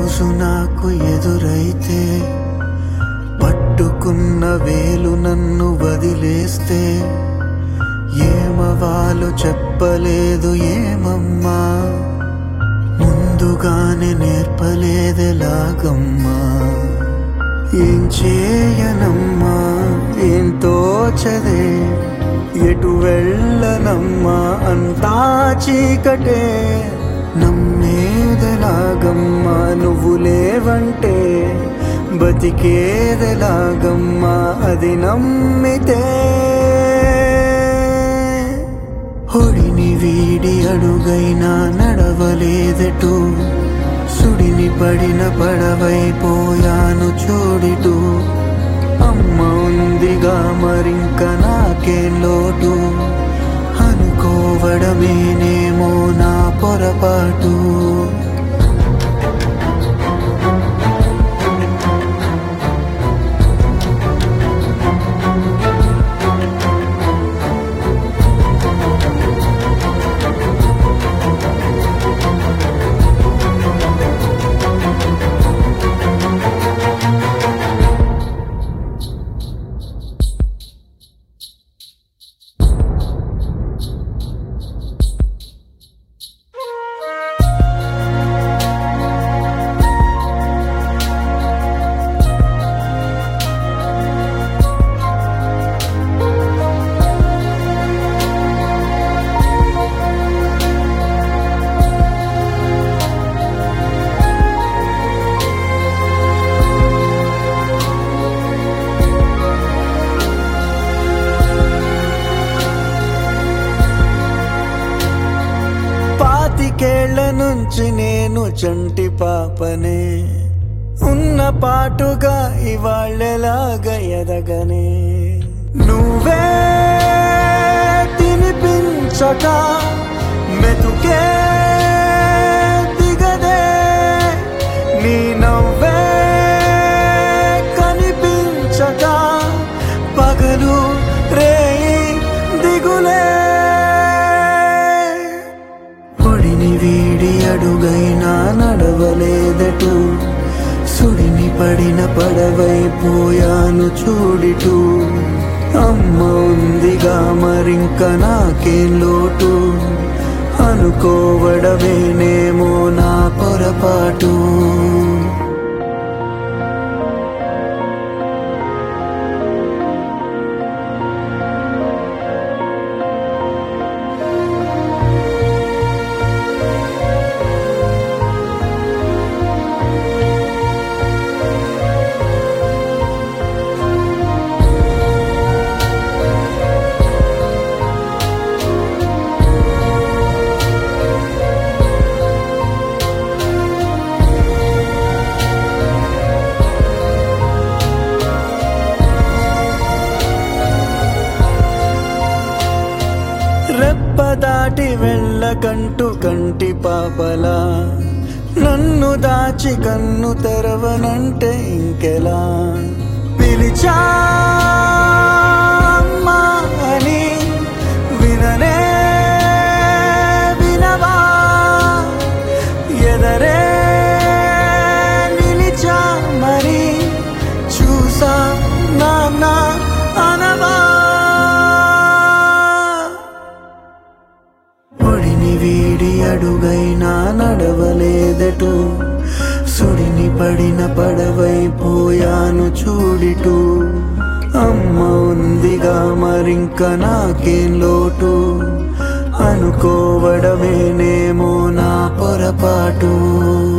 రోజు నాకు ఎదురైతే పట్టుకున్న వేలు నన్ను వదిలేస్తే ఏమవాలో చెప్పలేదు ఏమమ్మా ముందుగానే నేర్పలేదెలాగమ్మా ఏం చేయనమ్మా ఏం తోచదే ఎటు వెళ్ళనమ్మా అంతా చీకటే నమ్మేదెలాగమ్మా నువ్వు లేవంటే బతికేదెలాగమ్మా అది నమ్మితే ఒడిని వీడి అడుగైనా నడవలేదటు సుడిని పడిన పడవైపోయాను చూడిటు అమ్మ ఉందిగా మరింక నాకే లోటు అనుకోవడమేనేమో నా పొరపాటు పాతికేళ్ల నుంచి నేను చంటి పాపనే ఉన్న పాటుగా ఇవాళ్ళెలాగా ఎదగనే నువ్వే తినిపించక మెతుకే దిగదే నీ నవ్వే కనిపించక పగలు రేయి దిగులే పొడిని వీడి అడుగైనా నడవలేదటు సుడిని పడిన పడవైపోయాను చూడిటు అమ్మ ఉందిగా మరింక నాకేం లోటు అనుకోవడమేనేమో నా పొరపాటు రెప్ప దాటి వెళ్ళకంటూ కంటి పాపలా నన్ను దాచి కన్ను తెరవనంటే ఇంకెలా పిలిచా అమ్మా అని విననే వినవా ఎదరే నిలిచా మరి చూసా నాన్న అనవా పొడిని వీడి అడుగైనా నడవలేదటు సుడిని పడిన పడవైపోయాను చూడిటు అమ్మ ఉందిగా మరింక నాకేం లోటు అనుకోవడమేనేమో నా పొరపాటు